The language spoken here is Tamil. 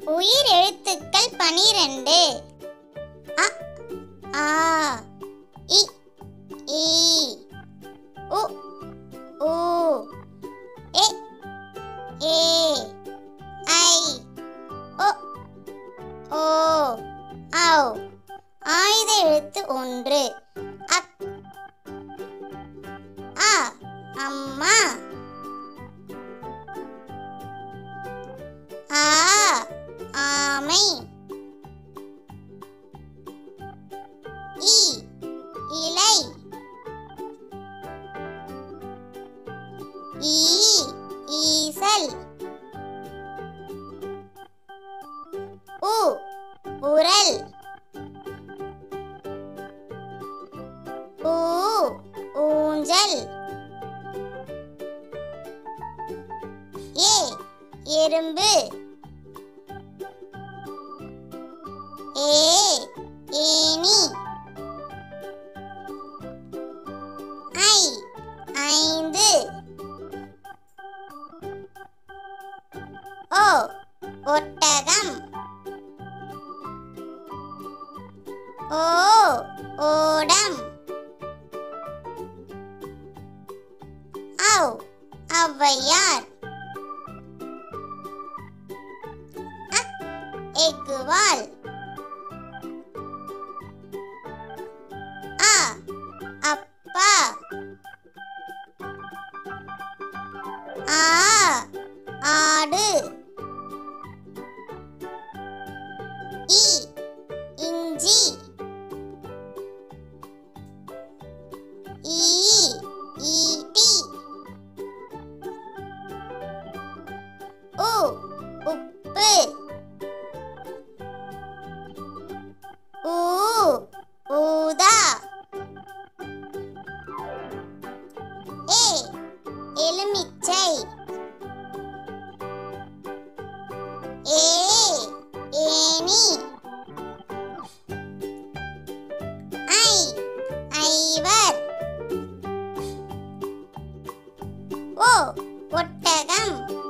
உயிர் எழுத்துக்கள் பனிரெண்டு அ ஆ இ ஈ உ ஊ எ ஏ ஐ ஒ ஓ ஔ ஆயுத எழுத்து ஒன்று அக் ஆ அம்மா ஆ ஆமை இ இலை ஈ ஈசல் உ உரல் ஊ ஊஞ்சல் ஏ எறும்பு ஏ ஏனி ஐ ஐந்து ஓ ஒட்டகம் ஓ ஓடம் ஔ ஔவையார் அக் எக்குவால் ஆ அப்பா ஆ ஆடு இ இஞ்சி ஈ ஈட்டி உ உப்பு ஊ ஊதா ஏ எலுமிச்சை ஏ ஏனி ஐ ஐவர் ஓ ஒட்டகம்